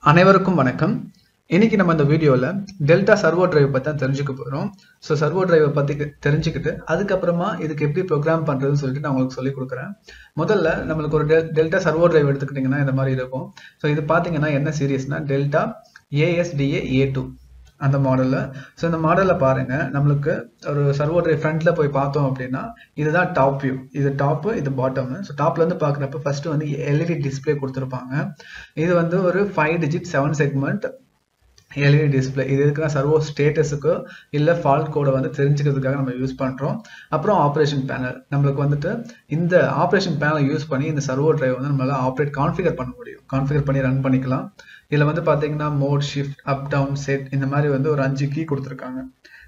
அனைவருக்கும் வணக்கம் இன்னைக்கு நம்ம இந்த வீடியோவில் டெல்டா சர்வோ டிரைவ் பற்றி தான் தெரிஞ்சுக்க போகிறோம் ஸோ சர்வோ டிரைவை பற்றி தெரிஞ்சுக்கிட்டு அதுக்கப்புறமா இதுக்கு எப்படி ப்ரோக்ராம் பண்ணுறதுன்னு சொல்லிட்டு நான் உங்களுக்கு சொல்லி கொடுக்குறேன் முதல்ல நம்மளுக்கு ஒரு டெல் டெல்டா சர்வோ டிரைவ் எடுத்துக்கிட்டிங்கன்னா இந்த மாதிரி இருக்கும் ஸோ இது பார்த்தீங்கன்னா என்ன சீரியஸ்னா டெல்டா ஏஎஸ்டிஏ ஏ டூ அந்த மாடலில் ஸோ இந்த மாடலில் பாருங்கள் நம்மளுக்கு ஒரு சர்வோ ட்ரைவ் ஃப்ரண்ட்டில் போய் பார்த்தோம் அப்படின்னா இதுதான் டாப் வியூ இது டாப்பு இது பாட்டம் ஸோ டாப்லேருந்து பார்க்குறப்ப ஃபஸ்ட்டு வந்து எல்இடி டிஸ்பிளே கொடுத்துருப்பாங்க இது வந்து ஒரு five digit seven segment LED display இது எதுக்குன்னா சர்வோ ஸ்டேட்டஸுக்கு இல்லை ஃபால்ட் கோடை வந்து தெரிஞ்சுக்கிறதுக்காக நம்ம யூஸ் பண்ணுறோம் அப்புறம் ஆப்ரேஷன் பேனல் நம்மளுக்கு வந்துட்டு இந்த ஆப்ரேஷன் பேனல் யூஸ் பண்ணி இந்த சர்வோ டிரைவ் வந்து நம்மளால ஆப்ரேட் கான்ஃபிகர் பண்ண முடியும் கான்ஃபிகர் பண்ணி ரன் பண்ணிக்கலாம் இதில் வந்து பார்த்தீங்கன்னா mode shift up down set இந்த மாதிரி வந்து ஒரு அஞ்சு கீ கொடுத்துருக்காங்க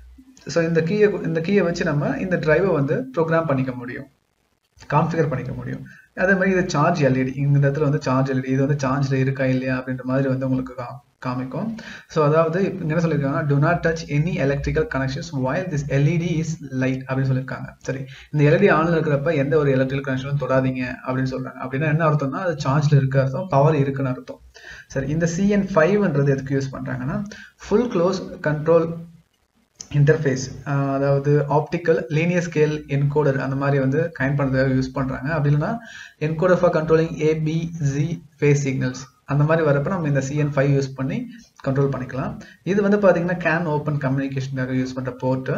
ஸோ இந்த கீயை இந்த கீயை வச்சு நம்ம இந்த டிரைவை வந்து ப்ரோக்ராம் பண்ணிக்க முடியும் கான்ஃபிகர் பண்ணிக்க முடியும் அதே மாதிரி இது சார்ஜ் எல்இடி இந்த இடத்துல வந்து சார்ஜ் எல்இடி இது வந்து சார்ஜில் இருக்கா இல்லையா அப்படின்ற மாதிரி வந்து உங்களுக்கு கா காமிக்கும் ஸோ அதாவது இங்க என்ன சொல்லியிருக்காங்க do not touch any electrical connections while this LED is light அப்படின்னு சொல்லியிருக்காங்க சரி இந்த எல்இடி ஆன்ல இருக்கிறப்ப எந்த ஒரு எலக்ட்ரிக்கல் கனெக்ஷனும் தொடாதீங்க அப்படின்னு சொல்றாங்க அப்படின்னா என்ன அர்த்தம்னா அது சார்ஜ்ல இருக்க அர்த்தம் பவர் இருக்குன்னு அர்த்தம் சரி இந்த சிஎன் ஃபைவ்ன்றது எதுக்கு யூஸ் பண்றாங்கன்னா ஃபுல் க்ளோஸ் கண்ட்ரோல் இன்டர்ஃபேஸ் அதாவது ஆப்டிக்கல் லீனியர் ஸ்கேல் என்கோடர் அந்த மாதிரி வந்து கைண்ட் பண்ணுறதுக்காக யூஸ் பண்ணுறாங்க அப்படி இல்லைன்னா encoder for controlling ABG phase signals அந்த மாதிரி வரப்போ நம்ம இந்த சிஎன் ஃபைவ் யூஸ் பண்ணி கண்ட்ரோல் பண்ணிக்கலாம் இது வந்து பார்த்தீங்கன்னா கேன் ஓப்பன் கம்யூனிகேஷனுக்காக யூஸ் பண்ணுற போர்ட்டு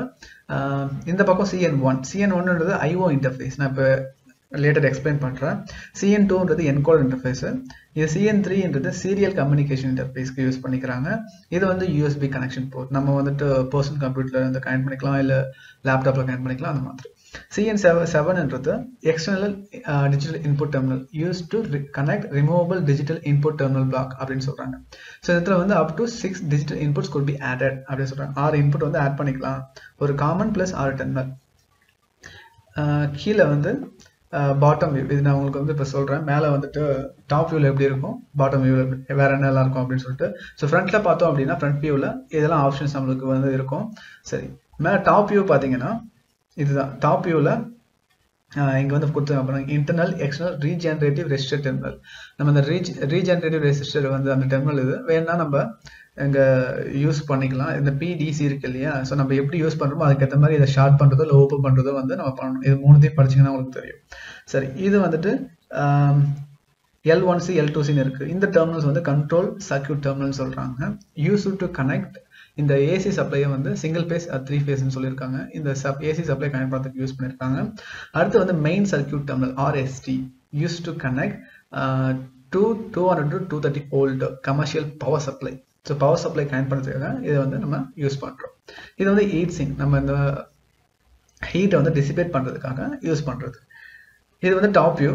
இந்த பக்கம் சிஎன் ஒன் சிஎன் ஒன்னுன்றது ஐஓ இன்டர்ஃபேஸ் நான் இப்போ லேட்டர் எக்ஸ்பிளைன் பண்ணுறேன் சிஎன் டூன்றது என்கோட் இன்டர்ஃபேஸ் இது சிஎன் த்ரீன்றது சீரியல் கம்யூனிகேஷன் இன்டர்ஃபேஸ்க்கு யூஸ் பண்ணிக்கிறாங்க இது வந்து யூஎஸ்பி கனெக்ஷன் போர்ட் நம்ம வந்துட்டு பர்சனல் கம்ப்யூட்டரில் வந்து கனெக்ட் பண்ணிக்கலாம் இல்லை லேப்டாப்பில் கனெக்ட் பண்ணிக்கலாம் அந்த மாதிரி சிஎன் செவன் செவன்ன்றது external digital input terminal use to connect removable digital input terminal block அப்படின்னு சொல்கிறாங்க ஸோ இதில் வந்து up to six digital inputs could be added அப்படின்னு சொல்கிறாங்க ஆறு இன்புட் வந்து ஆட் பண்ணிக்கலாம் ஒரு காமன் ப்ளஸ் ஆறு டெர்மினல் கீழே வந்து பாட்டம் வியூ இது நான் உங்களுக்கு வந்து இப்போ சொல்கிறேன் மேலே வந்துட்டு டாப் வியூவில் எப்படி இருக்கும் பாட்டம் வியூவில் வேறு என்னெல்லாம் இருக்கும் அப்படின்னு சொல்லிட்டு ஸோ ஃப்ரண்ட்டில் பார்த்தோம் அப்படின்னா ஃப்ரண்ட் வியூவில் இதெல்லாம் ஆப்ஷன்ஸ் நம்மளுக்கு வந்து இருக்கும் சரி மேலே டாப் வியூ பார்த்தீங்கன்னா இதுதான் டாப் வியூவில் இங்கே வந்து கொடுத்து அப்புறம் internal external regenerative register terminal நம்ம இந்த ரீச் ரீஜென்ரேட்டிவ் ரெஜிஸ்டர் வந்து அந்த டெர்மினல் இது வேணா நம்ம இங்கே யூஸ் பண்ணிக்கலாம் இந்த பிடிசி இருக்கு இல்லையா ஸோ நம்ம எப்படி யூஸ் பண்ணுறோமோ அதுக்கேற்ற மாதிரி இதை ஷார்ட் பண்ணுறதோ இல்லை ஓப்பன் பண்ணுறதோ வந்து நம்ம பண்ணணும் இது மூணுத்தையும் படிச்சிங்கன்னா உங்களுக்கு தெரியும் சரி இது வந்துட்டு L one C L two சின்னு இருக்குது இந்த டெர்மினல்ஸ் வந்து கண்ட்ரோல் சர்க்கியூட் டெர்மினல் சொல்கிறாங்க யூஸ் டு கனெக்ட் இந்த ஏசி சப்ளையை வந்து சிங்கிள் பேஸ் த்ரீ ஃபேஸ்னு சொல்லியிருக்காங்க இந்த சப் ஏசி சப்ளை கனெக்ட் பண்ணுறதுக்கு யூஸ் பண்ணியிருக்காங்க அடுத்து வந்து main circuit terminal RST use to connect to two hundred to two thirty volt commercial power supply so power supply connect பண்ணுறதுக்காக இதை வந்து நம்ம யூஸ் பண்ணுறோம் இது வந்து ஹீட் சிங் நம்ம இந்த ஹீட்டை வந்து டிசிபேட் பண்ணுறதுக்காக யூஸ் பண்ணுறது இது வந்து டாப் வியூ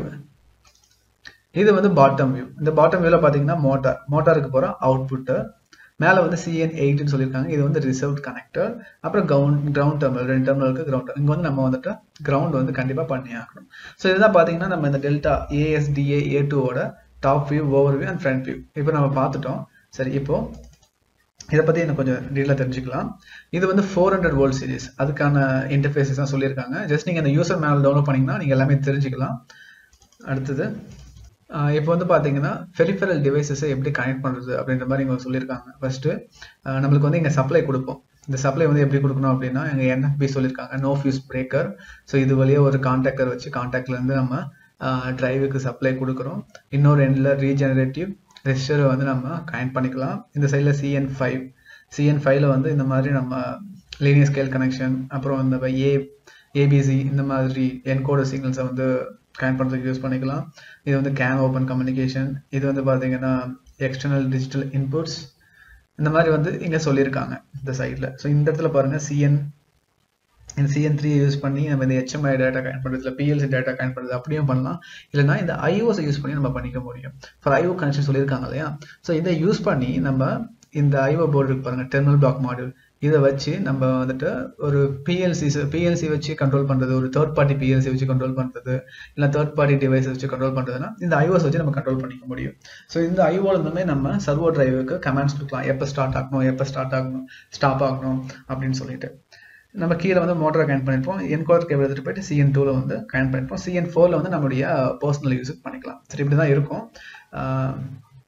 இது வந்து பாட்டம் வியூ இந்த பாட்டம் வியூவில் பார்த்தீங்கன்னா மோட்டார் மோட்டாருக்கு போகிற அவுட்புட்டு மேலே வந்து சிஎன் எயிட்னு சொல்லியிருக்காங்க இது வந்து ரிசர்வ் கனெக்டர் அப்புறம் கிரவுண்ட் கிரவுண்ட் டெர்மினல் ரெண்டு டெர்மினலுக்கு கிரவுண்ட் இங்கே வந்து நம்ம வந்துட்டு கிரவுண்ட் வந்து கண்டிப்பாக பண்ணி ஆகணும் ஸோ இதுதான் பார்த்தீங்கன்னா நம்ம இந்த டெல்டா ஏஎஸ்டிஏ ஏ டூவோட top view overview and front view இப்போ நம்ம பார்த்துட்டோம் சரி இப்போ இதை பற்றி எனக்கு கொஞ்சம் டீட்டெயிலாக தெரிஞ்சுக்கலாம் இது வந்து ஃபோர் ஹண்ட்ரட் வோல்ட் சீரிஸ் அதுக்கான இன்டர்ஃபேஸஸ் தான் சொல்லியிருக்காங்க ஜஸ்ட் நீங்கள் அந்த யூசர் மேனல் டவுன்லோட் பண்ணிங்கன்னா நீங்கள் எல்லாமே தெரிஞ்சுக்கலாம் அடுத்தது இப்போ வந்து பார்த்தீங்கன்னா ஃபெரிஃபரல் டிவைசஸை எப்படி கனெக்ட் பண்ணுறது அப்படின்ற மாதிரி இங்கே சொல்லியிருக்காங்க ஃபர்ஸ்ட்டு நம்மளுக்கு வந்து இங்கே சப்ளை கொடுப்போம் இந்த சப்ளை வந்து எப்படி கொடுக்கணும் அப்படின்னா எங்கள் என்எஃபி சொல்லியிருக்காங்க நோ ஃபியூஸ் பிரேக்கர் ஸோ இது வழியாக ஒரு கான்டாக்டர் வச்சு கான்டாக்ட்லேருந்து நம்ம டிரைவுக்கு சப்ளை கொடுக்குறோம் இன்னொரு எண்டில் ரீஜெனரேட்டிவ் ரெஜிஸ்டரை வந்து நம்ம கனெக்ட் பண்ணிக்கலாம் இந்த சைடில் சிஎன் ஃபைவ் சிஎன் ஃபைவ்ல வந்து இந்த மாதிரி நம்ம லீனியர் ஸ்கேல் கனெக்ஷன் அப்புறம் இந்த ஏ ஏபிசி இந்த மாதிரி என்கோடர் சிக்னல்ஸை வந்து கனெக்ட் பண்ணுறதுக்கு யூஸ் பண்ணிக்கலாம் இது வந்து கேன் ஓப்பன் கம்யூனிகேஷன் இது வந்து பார்த்தீங்கன்னா எக்ஸ்டர்னல் டிஜிட்டல் இன்புட்ஸ் இந்த மாதிரி வந்து இங்கே சொல்லியிருக்காங்க இந்த சைடில் ஸோ இந்த இடத்துல பாருங்கள் சிஎன் இந்த சிஎன் த்ரீ யூஸ் பண்ணி நம்ம இந்த ஹெச்எம்ஐ டேட்டா கனெக்ட் பண்ணுறது இல்லை பிஎல்சி டேட்டா கனெக்ட் பண்ணுறது அப்படியும் பண்ணலாம் இல்லைனா இந்த ஐஓஸை யூஸ் பண்ணி நம்ம பண்ணிக்க முடியும் ஃபார் ஐஓ கனெக்ஷன் சொல்லியிருக்காங்க இல்லையா ஸோ இதை யூஸ் பண்ணி நம்ம இந்த ஐஓ போர்டு இருக்கு பாருங்கள் டெர்மினல் பிளாக் மாடியூல் இதை வச்சு நம்ம வந்துட்டு ஒரு பிஎல்சி பிஎல்சி வச்சு கண்ட்ரோல் பண்ணுறது ஒரு தேர்ட் பார்ட்டி பிஎல்சி வச்சு கண்ட்ரோல் பண்ணுறது இல்லை தேர்ட் பார்ட்டி டிவைஸ் வச்சு கண்ட்ரோல் பண்ணுறதுனா இந்த ஐஓஸ் வச்சு நம்ம கண்ட்ரோல் பண்ணிக்க முடியும் ஸோ இந்த ஐஓல இருந்துமே நம்ம சர்வோ டிரைவுக்கு கமெண்ட்ஸ் கொடுக்கலாம் எப்போ ஸ்டார்ட் ஆகணும் எப்போ ஸ்டார்ட் ஆகணும் ஸ்டாப் ஆகணும் அப்படின்னு சொல்லிட்டு நம்ம கீழே வந்து மோட்டரை கனெக்ட் பண்ணியிருப்போம் என்கோர் கேபிள் எடுத்துகிட்டு போயிட்டு சிஎன் டூவில் வந்து கனெக்ட் பண்ணியிருப்போம் சிஎன் ஃபோரில் வந்து நம்மளுடைய பர்சனல் யூஸுக்கு பண்ணிக்கலாம் சரி இப்படி தான் இருக்கும்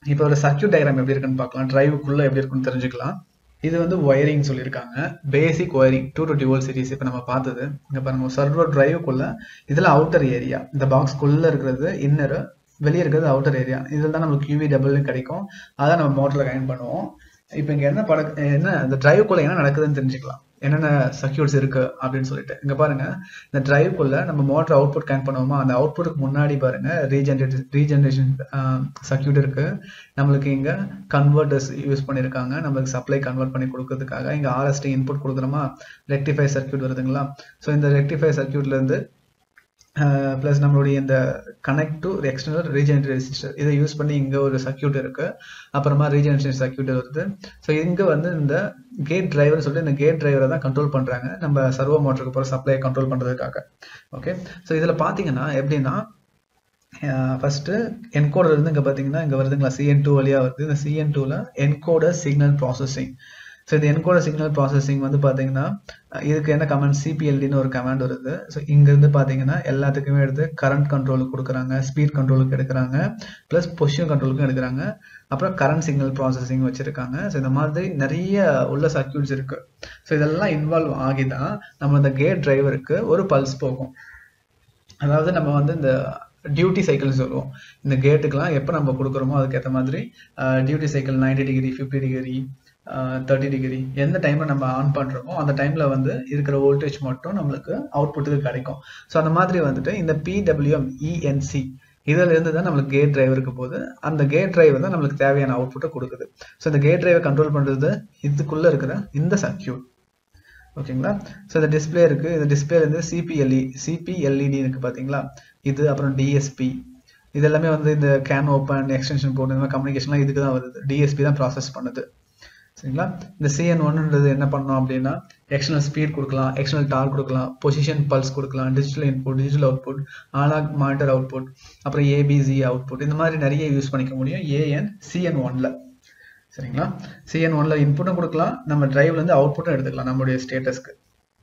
இப்போ ஒரு சர்க்கியூட் டயக்ராம் எப்படி இருக்குன்னு பார்க்கலாம் டிரைவுக்குள்ள எப்படி இருக்குன்னு தெரிஞ்சுக்கலாம் இது வந்து ஒயரிங் சொல்லியிருக்காங்க basic wiring two twenty volt series இப்போ நம்ம பார்த்தது இங்கே பாருங்க சர்வர் டிரைவுக்குள்ள இதில் அவுட்டர் ஏரியா இந்த பாக்ஸ்க்குள்ள இருக்கிறது இன்னரு வெளியே இருக்கிறது அவுட்டர் ஏரியா இதில் தான் நம்மளுக்கு யூவி டபுள்னு கிடைக்கும் அதான் நம்ம மோட்டரில் கனெக்ட் பண்ணுவோம் இப்போ இங்கே என்ன பட என்ன இந்த டிரைவுக்குள்ள என்ன நடக்குதுன்னு தெரிஞ்சுக்கலாம் என்னென்ன சர்க்கியூட்ஸ் இருக்கு அப்படின்னு சொல்லிட்டு இங்க பாருங்க இந்த டிரைவ்க்குள்ள நம்ம மோட்டர் அவுட்புட் கனெக்ட் பண்ணுவோமா அந்த அவுட்புட்டுக்கு முன்னாடி பாருங்க ரீஜென்ரேட் ரீஜென்ரேஷன் சர்க்கியூட் இருக்கு நம்மளுக்கு இங்க கன்வெர்டர்ஸ் யூஸ் பண்ணியிருக்காங்க நம்மளுக்கு சப்ளை கன்வெர்ட் பண்ணி கொடுக்கறதுக்காக இங்க ஆர்எஸ்டி இன்புட் கொடுக்குறோமா ரெக்டிஃபை சர்க்கியூட் வருதுங்களா ஸோ இந்த ரெக்டிஃபை சர்க்கியூட்ல இருந்து ப்ளஸ் நம்மளுடைய இந்த connect to external regenerate resistor இதை யூஸ் பண்ணி இங்கே ஒரு சர்க்கியூட் இருக்கு அப்புறமா ரீஜெனரேஷன் சர்க்கியூட் வருது ஸோ இங்கே வந்து இந்த கேட் டிரைவர் சொல்லிட்டு இந்த கேட் டிரைவரை தான் கண்ட்ரோல் பண்ணுறாங்க நம்ம சர்வோ மோட்டருக்கு போகிற சப்ளையை கண்ட்ரோல் பண்ணுறதுக்காக ஓகே ஸோ இதில் பார்த்தீங்கன்னா எப்படின்னா ஃபர்ஸ்ட் என்கோடர் இருந்து இங்கே பார்த்தீங்கன்னா இங்கே வருதுங்களா சிஎன் டூ வழியாக வருது இந்த சிஎன் டூவில் என்கோடர் சிக்னல் ப்ராசஸிங் ஸோ இந்த என்கோடர் சிக்னல் ப்ராசஸிங் வந்து பார்த்தீங்கன்னா இதுக்கு என்ன கமெண்ட் சிபிஎல்டின்னு ஒரு கமாண்ட் வருது ஸோ இங்கேருந்து பார்த்தீங்கன்னா எல்லாத்துக்குமே எடுத்து கரண்ட் கண்ட்ரோலுக்கு கொடுக்குறாங்க ஸ்பீட் கண்ட்ரோலுக்கு எடுக்கிறாங்க ப்ளஸ் பொசிஷன் கண்ட்ரோலுக்கும் எடுக்கிறாங்க அப்புறம் கரண்ட் சிக்னல் ப்ராசஸிங் வச்சுருக்காங்க ஸோ இந்த மாதிரி நிறைய உள்ள சர்க்கியூட்ஸ் இருக்கு ஸோ இதெல்லாம் இன்வால்வ் ஆகி தான் நம்ம இந்த கேட் டிரைவருக்கு ஒரு பல்ஸ் போகும் அதாவது நம்ம வந்து இந்த டியூட்டி சைக்கிள் சொல்லுவோம் இந்த கேட்டுக்கெல்லாம் எப்போ நம்ம கொடுக்குறோமோ அதுக்கேற்ற மாதிரி duty cycle ninety degree fifty degree thirty degree எந்த டைம்ல நம்ம ஆன் பண்றோமோ அந்த டைம்ல வந்து இருக்கிற வோல்டேஜ் மட்டும் நம்மளுக்கு அவுட்புட்டுக்கு கிடைக்கும் ஸோ அந்த மாதிரி வந்துட்டு இந்த பிடபிள்யூஎம் இஎன்சி இதுல இருந்து தான் நம்மளுக்கு கேட் டிரைவருக்கு போகுது அந்த கேட் டிரைவர் தான் நம்மளுக்கு தேவையான அவுட்புட்டை கொடுக்குது ஸோ இந்த கேட் டிரைவை கண்ட்ரோல் பண்றது இதுக்குள்ள இருக்கிற இந்த சர்க்கியூட் ஓகேங்களா ஸோ இந்த டிஸ்பிளே இருக்கு இந்த டிஸ்பிளேல இருந்து சிபிஎல்இ சிபிஎல்இடி இருக்கு பாத்தீங்களா இது அப்புறம் டிஎஸ்பி இது எல்லாமே வந்து இந்த கேன் ஓப்பன் எக்ஸ்டென்ஷன் போர்டு இந்த மாதிரி கம்யூனிகேஷன்லாம் இதுக்கு தான் வருது டிஎஸ்பி தான் ப்ராசஸ் பண்ணுது சரிங்களா இந்த சிஎன் ஒன்னுன்றது என்ன பண்ணோம் அப்படின்னா எக்ஸ்டர்னல் ஸ்பீட் கொடுக்கலாம் எக்ஸ்டர்னல் டார் கொடுக்கலாம் பொசிஷன் பல்ஸ் கொடுக்கலாம் digital input digital output analog monitor output அப்புறம் ஏபிசி அவுட்புட் இந்த மாதிரி நிறைய யூஸ் பண்ணிக்க முடியும் ஏஎன் சிஎன் ஒன்ல சரிங்களா சிஎன் ஒன்ல இன்புட்டும் கொடுக்கலாம் நம்ம டிரைவ்ல இருந்து அவுட்புட்டும் எடுத்துக்கலாம் நம்மளுடைய ஸ்டேட்டஸ்க்கு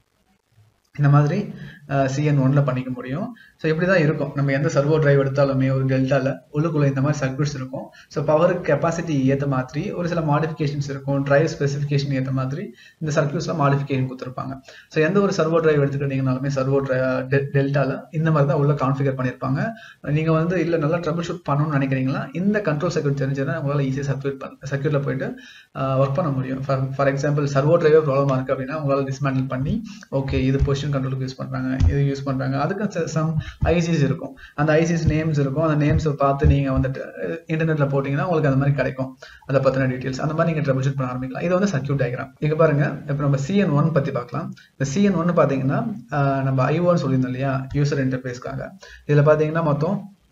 இந்த மாதிரி சிஎன் ஒன்ல பண்ணிக்க முடியும் ஸோ இப்படி தான் இருக்கும் நம்ம எந்த சர்வோ டிரைவ் எடுத்தாலுமே ஒரு டெல்டால உள்ளுக்குள்ள இந்த மாதிரி சர்க்யூட்ஸ் இருக்கும் ஸோ பவர் கெப்பாசிட்டி ஏற்ற மாதிரி ஒரு சில மாடிஃபிகேஷன்ஸ் இருக்கும் டிரைவ் ஸ்பெசிஃபிகேஷன் ஏற்ற மாதிரி இந்த சர்க்யூட்ஸ்ல மாடிஃபிகேஷன் கொடுத்துருப்பாங்க ஸோ எந்த ஒரு சர்வோ டிரைவ் எடுத்துக்கிட்டீங்கனாலுமே சர்வோ டெல்டால இந்த மாதிரி தான் உள்ள கான்ஃபிகர் பண்ணியிருப்பாங்க நீங்க வந்து இல்ல நல்லா ட்ரபிள் ஷூட் பண்ணணும்னு நினைக்கிறீங்களா இந்த கண்ட்ரோல் சர்க்யூட் தெரிஞ்சதுன்னா உங்களால ஈஸியாக சர்க்யூட் பண்ண சர்க்யூட்ல போயிட்டு ஒர்க் பண்ண முடியும் ஃபார் எக்ஸாம்பிள் சர்வோ டிரைவே ப்ராப்ளமா இருக்கு அப்படின்னா உங்களால டிஸ்மேண்டில் பண்ணி ஓகே இது பொசிஷன் கண்ட்ரோலுக்கு யூஸ் பண்றாங்க இது யூஸ் பண்றாங்க அதுக்கு சம் ஐசிஸ் இருக்கும் அந்த ஐசிஸ் நேம்ஸ் இருக்கும் அந்த நேம்ஸை பார்த்து நீங்க வந்துட்டு இன்டர்நெட்ல போட்டீங்கன்னா உங்களுக்கு அந்த மாதிரி கிடைக்கும் அதை பத்தின டீடைல்ஸ் அந்த மாதிரி நீங்க ட்ரபிள் ஷூட் பண்ண ஆரம்பிக்கலாம் இது வந்து சர்க்யூட் டயக்ராம் இங்க பாருங்க இப்போ நம்ம சிஎன் ஒன் பத்தி பார்க்கலாம் இந்த சிஎன் ஒன் பாத்தீங்கன்னா நம்ம ஐஓன்னு சொல்லியிருந்தோம் இல்லையா யூசர் இன்டர்ஃபேஸ்க்காக இதுல பாத்தீங்கன்னா மொத்தம்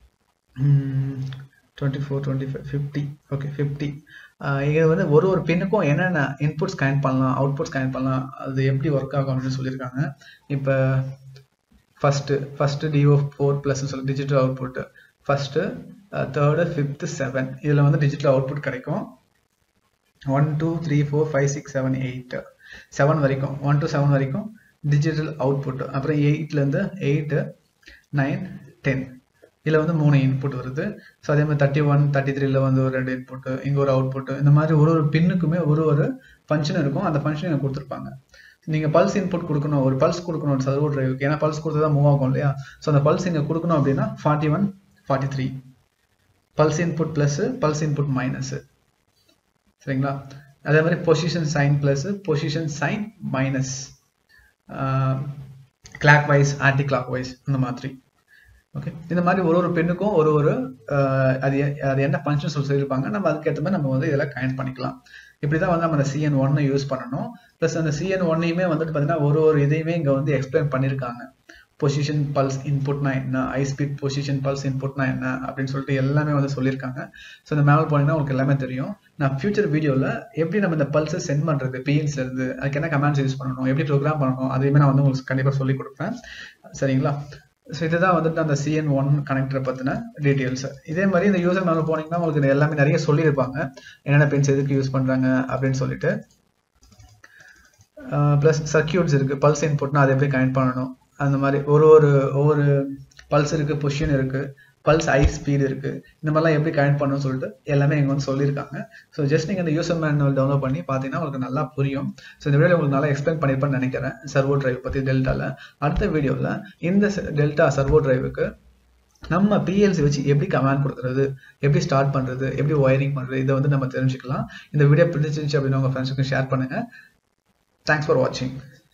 twenty four twenty five fifty okay fifty இது வந்து ஒரு ஒரு பின்னுக்கும் என்னென்ன இன்புட் ஸ்கேன் பண்ணலாம் அவுட்புட் ஸ்கேன் பண்ணலாம் அது எப்படி ஒர்க் ஆகும் அப்படின்னு சொல்லியிருக்காங்க இப்போ first first DO four plus சொல்லி digital output first third fifth seven இதில் வந்து டிஜிட்டல் அவுட்புட் கிடைக்கும் one two three four five six seven eight seven வரைக்கும் ஒன் டு செவன் வரைக்கும் டிஜிட்டல் அவுட்புட் அப்புறம் எயிட்லேருந்து எயிட்டு நைன் டென் இதில் வந்து மூணு இன்புட் வருது ஸோ அதே மாதிரி தேர்ட்டி ஒன் தேர்ட்டி த்ரீல வந்து ஒரு ரெண்டு இன்புட் இங்கே ஒரு அவுட்புட் இந்த மாதிரி ஒரு ஒரு பின்னுக்குமே ஒரு ஒரு ஃபங்க்ஷன் இருக்கும் அந்த ஃபங்க்ஷன் எனக்கு கொடுத்துருப்பாங்க நீங்கள் பல்ஸ் இன்புட் கொடுக்கணும் ஒரு பல்ஸ் கொடுக்கணும் சர்வோ டிரைவுக்கு ஏன்னா பல்ஸ் கொடுத்தா மூவ் ஆகும் இல்லையா ஸோ அந்த பல்ஸ் இங்கே கொடுக்கணும் அப்படின்னா forty one forty three pulse input plus pulse input minus சரிங்களா அதே மாதிரி position sign plus position sign minus clockwise anticlockwise இந்த மாதிரி ஓகே இந்த மாதிரி ஒரு ஒரு பெண்ணுக்கும் ஒரு ஒரு அது அது என்ன ஃபங்க்ஷன் சொல்லி சொல்லியிருப்பாங்க நம்ம அதுக்கேற்ற மாதிரி நம்ம வந்து இதெல்லாம் கனெக்ட் பண்ணிக்கலாம் இப்படி தான் வந்து நம்ம அந்த சிஎன் ஒன்னை யூஸ் பண்ணணும் ப்ளஸ் அந்த சிஎன் ஒன்னையுமே வந்துட்டு பார்த்தீங்கன்னா ஒரு ஒரு இதையுமே இங்கே வந்து எக்ஸ்பிளைன் பண்ணியிருக்காங்க பொசிஷன் பல்ஸ் இன்புட்னா என்ன ஹை ஸ்பீட் பொசிஷன் பல்ஸ் இன்புட்னா என்ன அப்படின்னு சொல்லிட்டு எல்லாமே வந்து சொல்லியிருக்காங்க ஸோ இந்த மேலே போனீங்கன்னா உங்களுக்கு எல்லாமே தெரியும் நான் ஃபியூச்சர் வீடியோவில் எப்படி நம்ம இந்த பல்ஸை சென்ட் பண்ணுறது பிஎன்ஸ்ல இருந்து அதுக்கு என்ன கமெண்ட்ஸ் யூஸ் பண்ணணும் எப்படி ப்ரோக்ராம் பண்ணணும் அதையுமே நான் வந்து உங்களுக்கு கண்டிப்பாக சொல்லி கொடுப்பேன் சரிங்களா ஸோ இதுதான் வந்துட்டு அந்த சிஎன் ஒன் கனெக்டரை பற்றின டீட்டெயில்ஸ் இதே மாதிரி இந்த யூசர் மேலே போனீங்கன்னா உங்களுக்கு எல்லாமே நிறைய சொல்லியிருப்பாங்க என்னென்ன பென்ஸ் எதுக்கு யூஸ் பண்ணுறாங்க அப்படின்னு சொல்லிட்டு ப்ளஸ் சர்க்கியூட்ஸ் இருக்குது பல்ஸ் இன்புட்னா அதை எப்படி கனெக்ட் பண்ணணும் அந்த மாதிரி ஒரு ஒரு ஒவ்வொரு பல்ஸ் இருக்குது பொசிஷன் இருக்குது பல்ஸ் ஐ ஸ்பீடு இருக்கு இந்த மாதிரிலாம் எப்படி கனெக்ட் பண்ணணும்னு சொல்லிட்டு எல்லாமே இங்கே வந்து சொல்லியிருக்காங்க ஸோ ஜஸ்ட் நீங்கள் இந்த யூசர் மேனுவல் டவுன்லோட் பண்ணி பார்த்தீங்கன்னா உங்களுக்கு நல்லா புரியும் ஸோ இந்த வீடியோ உங்களுக்கு நல்லா எக்ஸ்பிளைன் பண்ணியிருப்பேன்னு நினைக்கிறேன் சர்வோ டிரைவ் பற்றி டெல்டாவில் அடுத்த வீடியோவில் இந்த டெல்டா சர்வோ டிரைவுக்கு நம்ம பிஎல்சி வச்சு எப்படி கமாண்ட் கொடுக்குறது எப்படி ஸ்டார்ட் பண்ணுறது எப்படி ஒயரிங் பண்ணுறது இதை வந்து நம்ம தெரிஞ்சுக்கலாம் இந்த வீடியோ பிடிச்சிருந்துச்சு அப்படின்னு உங்கள் ஃப்ரெண்ட்ஸுக்கு ஷேர் பண்ணுங்கள் தேங்க்ஸ் ஃபார் வாட்சிங்